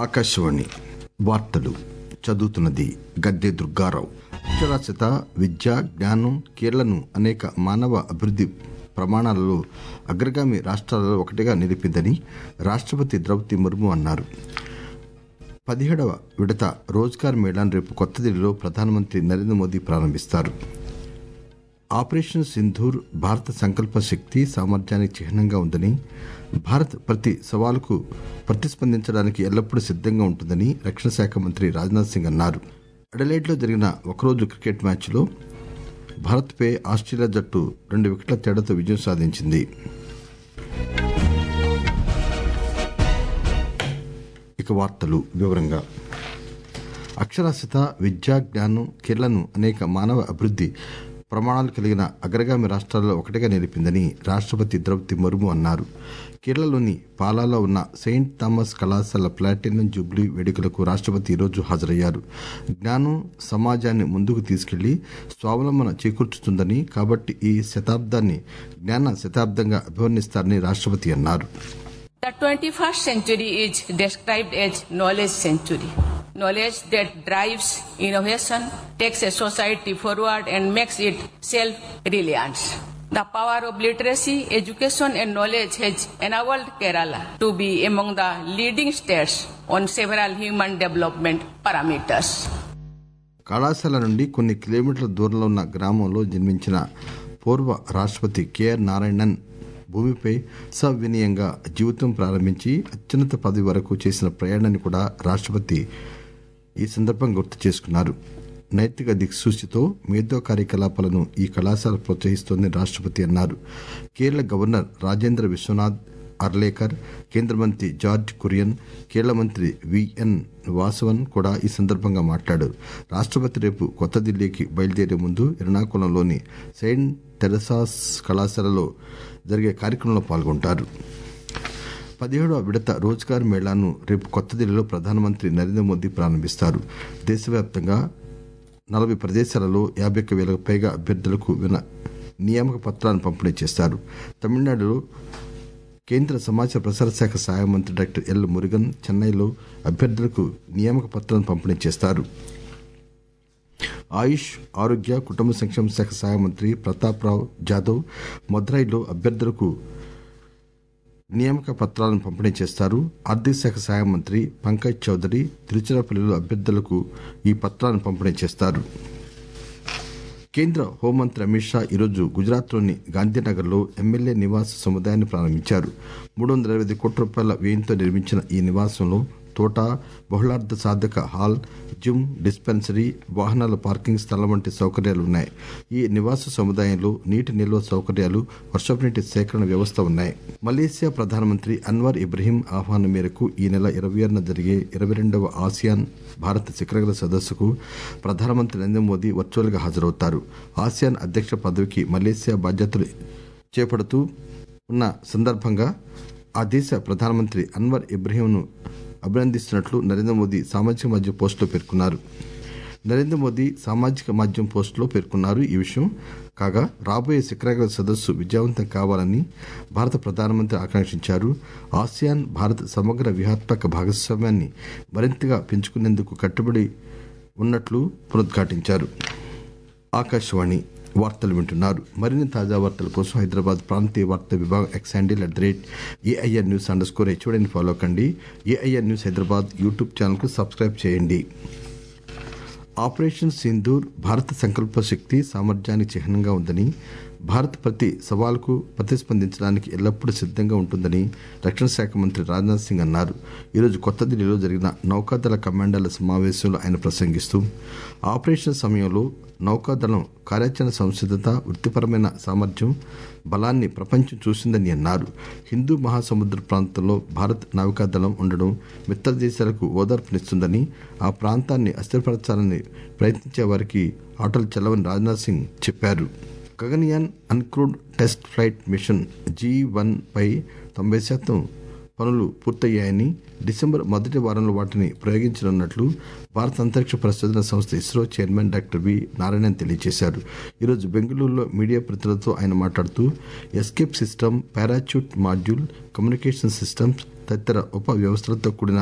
ఆకాశవాణి వార్తలు చదువుతున్నది గద్దె దుర్గారావు అక్షరాస్యత విద్య జ్ఞానం కీళ్లను అనేక మానవ అభివృద్ది ప్రమాణాలలో అగ్రగామి రాష్ట్రాలలో ఒకటిగా నిలిపిందని రాష్ట్రపతి ద్రౌపది ముర్ము అన్నారు పదిహేడవ విడత రోజ్గార్ మేళాను రేపు కొత్త ఢిల్లీలో ప్రధానమంత్రి నరేంద్ర మోదీ ప్రారంభిస్తారు ఆపరేషన్ సింధూర్ భారత సంకల్ప శక్తి సామర్థ్యానికి చిహ్నంగా ఉందని భారత్ ప్రతి సవాలుకు ప్రతిస్పందించడానికి ఎల్లప్పుడూ సిద్ధంగా ఉంటుందని రక్షణ శాఖ మంత్రి రాజ్నాథ్ సింగ్ అన్నారు అడలైడ్లో జరిగిన ఒకరోజు క్రికెట్ మ్యాచ్లో భారత్పై ఆస్ట్రేలియా జట్టు రెండు వికెట్ల తేడాతో విజయం సాధించింది ఇక వార్తలు వివరంగా అక్షరాస్యత విద్యా జ్ఞానం కీళ్లను అనేక మానవ అభివృద్ది ప్రమాణాలు కలిగిన అగ్రగామి రాష్ట్రాల్లో ఒకటిగా నిలిపిందని రాష్ట్రపతి ద్రౌపది ముర్ము అన్నారు కేరళలోని పాలాలో ఉన్న సెయింట్ థామస్ కళాశాల ప్లాటినం జూబ్లీ వేడుకలకు రాష్ట్రపతి ఈరోజు హాజరయ్యారు జ్ఞానం సమాజాన్ని ముందుకు తీసుకెళ్లి స్వావలంబన చేకూర్చుతుందని కాబట్టి ఈ శతాబ్దాన్ని జ్ఞాన శతాబ్దంగా అభివర్ణిస్తారని రాష్ట్రపతి అన్నారు The 21st century is described as knowledge century. Knowledge that drives innovation, takes a society forward and makes it self-reliant. The power of literacy, education and knowledge has enabled Kerala to be among the leading states on several human development parameters. కళాశాల నుండి కొన్ని కిలోమీటర్ల దూరంలో ఉన్న గ్రామంలో జన్మించిన పూర్వ రాష్ట్రపతి కెఆర్ నారాయణన్ భూమిపై సవినయంగా జీవితం ప్రారంభించి అత్యున్నత పదవి వరకు చేసిన ప్రయాణాన్ని కూడా రాష్ట్రపతి ఈ సందర్భంగా గుర్తు చేసుకున్నారు నైతిక దిక్సూచితో మేధో కార్యకలాపాలను ఈ కళాశాల ప్రోత్సహిస్తోందని రాష్ట్రపతి అన్నారు కేరళ గవర్నర్ రాజేంద్ర విశ్వనాథ్ అర్లేకర్ కేంద్ర మంత్రి జార్జ్ కురియన్ కేరళ మంత్రి విఎన్ వాసవన్ కూడా ఈ సందర్భంగా మాట్లాడారు రాష్ట్రపతి రేపు కొత్త ఢిల్లీకి బయలుదేరే ముందు ఎర్నాకుళంలోని సెయింట్ తెరసాస్ కళాశాలలో జరిగే కార్యక్రమంలో పాల్గొంటారు పదిహేడవ విడత రోజ్గార్ మేళాను రేపు కొత్త ఢిల్లీలో ప్రధానమంత్రి నరేంద్ర మోదీ ప్రారంభిస్తారు దేశవ్యాప్తంగా నలభై ప్రదేశాలలో యాభై ఒక్క వేలకు పైగా అభ్యర్థులకు విన నియామక పత్రాలను పంపిణీ చేస్తారు తమిళనాడులో కేంద్ర సమాచార ప్రసార శాఖ సహాయ మంత్రి డాక్టర్ ఎల్ మురుగన్ చెన్నైలో అభ్యర్థులకు నియామక పత్రాలను పంపిణీ చేస్తారు ఆయుష్ ఆరోగ్య కుటుంబ సంక్షేమ శాఖ సహాయ మంత్రి ప్రతాప్ రావు జాదవ్ మదురైలో అభ్యర్థులకు నియామక పత్రాలను పంపిణీ చేస్తారు ఆర్థిక శాఖ సహాయ మంత్రి పంకజ్ చౌదరి తిరుచిరాపల్లిలో అభ్యర్థులకు ఈ పత్రాలను పంపిణీ చేస్తారు కేంద్ర హోంమంత్రి అమిత్ షా ఈరోజు గుజరాత్లోని గాంధీనగర్లో ఎమ్మెల్యే నివాస సముదాయాన్ని ప్రారంభించారు మూడు వందల ఇరవై కోట్ల రూపాయల వ్యయంతో నిర్మించిన ఈ నివాసంలో తోట బహుళార్థ సాధక హాల్ జిమ్ డిస్పెన్సరీ వాహనాల పార్కింగ్ స్థలం వంటి సౌకర్యాలు ఉన్నాయి ఈ నివాస సముదాయంలో నీటి నిల్వ సౌకర్యాలు వర్షపు నీటి సేకరణ వ్యవస్థ ఉన్నాయి మలేసియా ప్రధానమంత్రి అన్వర్ ఇబ్రహీం ఆహ్వానం మేరకు ఈ నెల ఇరవై ఆరున జరిగే ఇరవై రెండవ ఆసియాన్ భారత శిఖరాగ్ర సదస్సుకు ప్రధానమంత్రి నరేంద్ర మోదీ వర్చువల్ గా హాజరవుతారు ఆసియాన్ అధ్యక్ష పదవికి మలేసియా బాధ్యతలు చేపడుతూ ఉన్న సందర్భంగా ఆ దేశ ప్రధానమంత్రి అన్వర్ ఇబ్రహీంను అభినందిస్తున్నట్లు నరేంద్ర మోదీ సామాజిక మాధ్యమ పోస్టులో పేర్కొన్నారు నరేంద్ర మోదీ సామాజిక మాధ్యమం పోస్టులో పేర్కొన్నారు ఈ విషయం కాగా రాబోయే శిఖరాగ్ర సదస్సు విజయవంతం కావాలని భారత ప్రధానమంత్రి ఆకాంక్షించారు ఆసియాన్ భారత్ సమగ్ర వ్యూహాత్మక భాగస్వామ్యాన్ని మరింతగా పెంచుకునేందుకు కట్టుబడి ఉన్నట్లు పునరుద్ఘాటించారు ఆకాశవాణి వార్తలు వింటున్నారు మరిన్ని తాజా వార్తల కోసం హైదరాబాద్ ప్రాంతీయ వార్తా విభాగం X handle at the rate AIR news underscore స్కోర్ హెచ్ఓడిని ఫాలో కండి ఏఐఆర్ న్యూస్ హైదరాబాద్ యూట్యూబ్ ఛానల్కు సబ్స్క్రైబ్ చేయండి ఆపరేషన్ సింధూర్ భారత సంకల్ప శక్తి సామర్థ్యానికి చిహ్నంగా ఉందని భారత్ ప్రతి సవాలుకు ప్రతిస్పందించడానికి ఎల్లప్పుడూ సిద్ధంగా ఉంటుందని రక్షణ శాఖ మంత్రి రాజ్నాథ్ సింగ్ అన్నారు ఈరోజు కొత్త ఢిల్లీలో జరిగిన నౌకాదళ కమాండర్ల సమావేశంలో ఆయన ప్రసంగిస్తూ ఆపరేషన్ సమయంలో నౌకాదళం కార్యాచరణ సంసిద్ధత వృత్తిపరమైన సామర్థ్యం బలాన్ని ప్రపంచం చూసిందని అన్నారు హిందూ మహాసముద్ర ప్రాంతంలో భారత్ నావికాదళం ఉండడం మిత్ర దేశాలకు ఓదార్పునిస్తుందని ఆ ప్రాంతాన్ని అస్థిరపరచాలని ప్రయత్నించే వారికి ఆటలు చెల్లవని రాజ్నాథ్ సింగ్ చెప్పారు Gaganyaan uncrewed test flight mission G one పై తొంభై శాతం పనులు పూర్తయ్యాయని డిసెంబర్ మొదటి వారంలో వాటిని ప్రయోగించనున్నట్లు భారత అంతరిక్ష పరిశోధన సంస్థ ISRO chairman doctor V Narayanan తెలియజేశారు ఈరోజు బెంగళూరులో మీడియా ప్రతినిధులతో ఆయన మాట్లాడుతూ escape system parachute module communication systems తదితర ఉప వ్యవస్థలతో కూడిన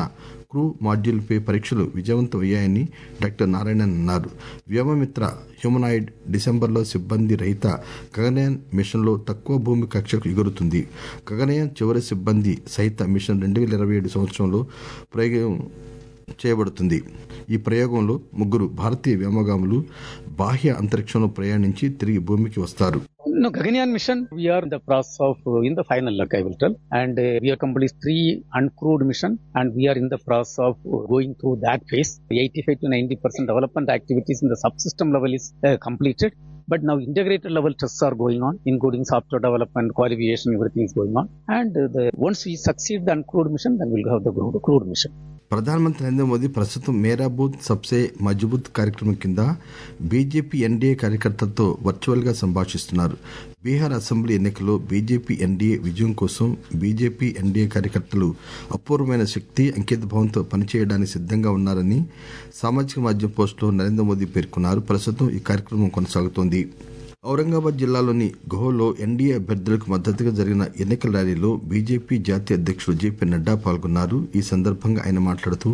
క్రూ మాడ్యూల్పై పరీక్షలు విజయవంతం అయ్యాయని డాక్టర్ నారాయణన్ అన్నారు వ్యోమమిత్ర హ్యూమనాయిడ్ డిసెంబర్లో సిబ్బంది రహిత గగనయాన్ మిషన్లో తక్కువ భూమి కక్షకు ఎగురుతుంది గగనయాన్ చివరి సిబ్బంది సహిత మిషన్ రెండు వేల ఇరవై ఏడు సంవత్సరంలో ప్రయోగం చేయబడుతుంది ఈ ప్రయోగంలో ముగ్గురు భారతీయ వ్యోమగాములు బాహ్య అంతరిక్షంలో ప్రయాణించి తిరిగి భూమికి వస్తారు No, Gaganyaan mission, we are in the process of, uh, in the final, like I will tell, and uh, we are completing three uncrewed mission, and we are in the process of uh, going through that phase. 85 to 90 percent development activities in the subsystem level is uh, completed. But now integrated level tests are going on, including software development, qualification, everything is going on. And uh, the, once we succeed the uncrewed mission, then we'll have the crewed, crewed mission. ప్రధానమంత్రి నరేంద్ర మోదీ ప్రస్తుతం మేరా booth సబ్సే మజ్బూత్ కార్యక్రమం కింద BJP NDA కార్యకర్తలతో virtual గా సంభాషిస్తున్నారు Bihar assembly ఎన్నికల్లో BJP NDA విజయం కోసం బీజేపీ ఎన్డీఏ కార్యకర్తలు అపూర్వమైన శక్తి అంకితభావంతో పనిచేయడానికి సిద్దంగా ఉన్నారని సామాజిక మాధ్యమ పోస్టులో నరేంద్ర మోదీ పేర్కొన్నారు ప్రస్తుతం ఈ కార్యక్రమం కొనసాగుతోంది ఔరంగాబాద్ జిల్లాలోని గోహలో ఎన్డీఏ అభ్యర్థులకు మద్దతుగా జరిగిన ఎన్నికల ర్యాలీలో బీజేపీ జాతీయ అధ్యక్షుడు జేపీ నడ్డా పాల్గొన్నారు ఈ సందర్భంగా ఆయన మాట్లాడుతూ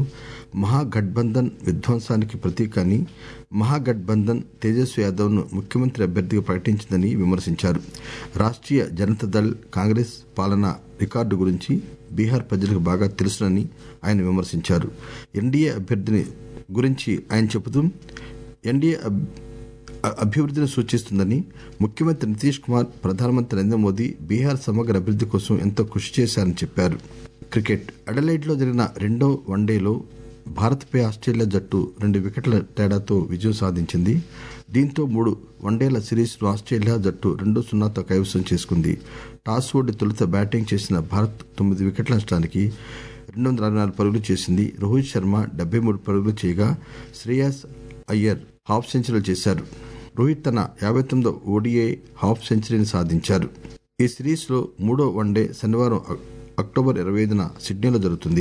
మహాగఠబంధన్ విధ్వంసానికి ప్రతీక అని మహాగఠబంధన్ తేజస్వి యాదవ్ ను ముఖ్యమంత్రి అభ్యర్థిగా ప్రకటించిందని విమర్శించారు రాష్ట్రీయ జనతాదళ్ కాంగ్రెస్ పాలన రికార్డు గురించి బీహార్ ప్రజలకు బాగా తెలుసునని ఆయన విమర్శించారు ఎన్డీఏ అభ్యర్థిని గురించి ఆయన చెబుతూ ఎన్డీఏ అభివృద్ధిని సూచిస్తుందని ముఖ్యమంత్రి నితీష్ కుమార్ ప్రధానమంత్రి నరేంద్ర మోదీ బీహార్ సమగ్ర అభివృద్ది కోసం ఎంతో కృషి చేశారని చెప్పారు క్రికెట్ అడలైడ్ లో జరిగిన రెండో వన్డేలో భారత్పై ఆస్ట్రేలియా జట్టు రెండు వికెట్ల తేడాతో విజయం సాధించింది దీంతో మూడు వన్డేల సిరీస్ను ఆస్ట్రేలియా జట్టు రెండు సున్నాతో కైవసం చేసుకుంది టాస్ ఓడి తొలుత బ్యాటింగ్ చేసిన భారత్ తొమ్మిది వికెట్ల నష్టానికి రెండు వందల అరవై నాలుగు పరుగులు చేసింది రోహిత్ శర్మ డెబ్బై మూడు పరుగులు చేయగా శ్రేయాస్ అయ్యర్ హాఫ్ సెంచరీలు చేశారు రోహిత్ తన యాభై తొమ్మిదో ఓడిఐ హాఫ్ సెంచరీని సాధించారు ఈ సిరీస్లో మూడో వన్డే శనివారం అక్టోబర్ ఇరవై ఐదున సిడ్నీలో జరుగుతుంది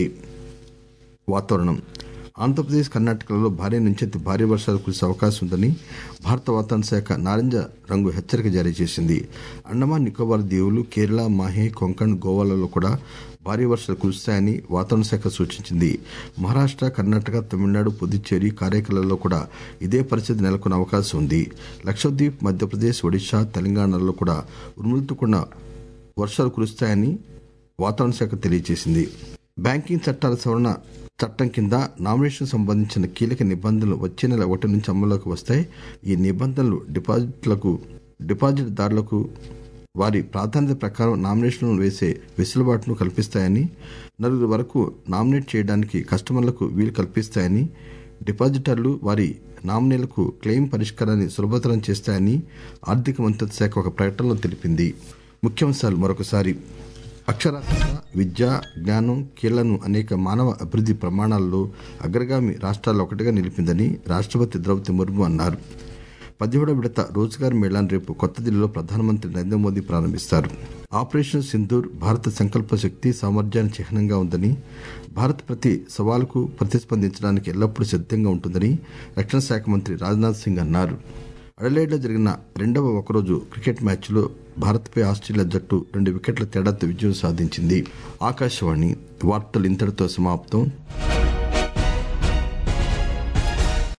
వాతావరణం ఆంధ్రప్రదేశ్ కర్ణాటకలలో భారీ నుంచి అతి భారీ వర్షాలు కురిసే అవకాశం ఉందని భారత వాతావరణ శాఖ నారింజ రంగు హెచ్చరిక జారీ చేసింది అండమాన్ నికోబార్ దీవులు కేరళ మాహే కొంకణ్ గోవాలలో కూడా భారీ వర్షాలు కురుస్తాయని వాతావరణ శాఖ సూచించింది మహారాష్ట కర్ణాటక తమిళనాడు పుదుచ్చేరి కారైకలలో కూడా ఇదే పరిస్థితి నెలకొన్న అవకాశం ఉంది లక్షద్వీప్ మధ్యప్రదేశ్ ఒడిశా తెలంగాణలో కూడా ఉరుములతో కూడిన వర్షాలు కురుస్తాయని వాతావరణ శాఖ తెలియజేసింది బ్యాంకింగ్ చట్టాల సవరణ చట్టం కింద నామినేషన్ సంబంధించిన కీలక నిబంధనలు వచ్చే నెల ఒకటి నుంచి అమల్లోకి వస్తాయి ఈ నిబంధనలు డిపాజిట్లకు డిపాజిట్ దారులకు వారి ప్రాధాన్యత ప్రకారం నామినేషన్లు వేసే వెసులుబాటును కల్పిస్తాయని నలుగురు వరకు నామినేట్ చేయడానికి కస్టమర్లకు వీలు కల్పిస్తాయని డిపాజిటర్లు వారి నామినీలకు క్లెయిమ్ పరిష్కారాన్ని సులభతరం చేస్తాయని ఆర్థిక మంత్రిత్వ శాఖ ఒక ప్రకటనలో తెలిపింది ముఖ్యాంశాలు మరొకసారి అక్షరాస్యత విద్య జ్ఞానం కీళ్లను అనేక మానవ అభివృద్ది ప్రమాణాల్లో అగ్రగామి రాష్ట్రాల్లో ఒకటిగా నిలిపిందని రాష్టపతి ద్రౌపది ముర్ము అన్నారు పదిహేడో విడత రోజ్గార్ మేళాను రేపు కొత్త ఢిల్లీలో ప్రధానమంత్రి నరేంద్ర మోదీ ప్రారంభిస్తారు ఆపరేషన్ సింధూర్ భారత సంకల్ప శక్తి సామర్థ్యానికి చిహ్నంగా ఉందని భారత్ ప్రతి సవాలుకు ప్రతిస్పందించడానికి ఎల్లప్పుడూ సిద్దంగా ఉంటుందని రక్షణ శాఖ మంత్రి రాజ్నాథ్ సింగ్ అన్నారు అడలైడ్లో జరిగిన రెండవ ఒకరోజు క్రికెట్ మ్యాచ్లో భారత్పై ఆస్ట్రేలియా జట్టు రెండు వికెట్ల తేడాతో విజయం సాధించింది ఆకాశవాణి వార్తలు ఇంతటితో సమాప్తం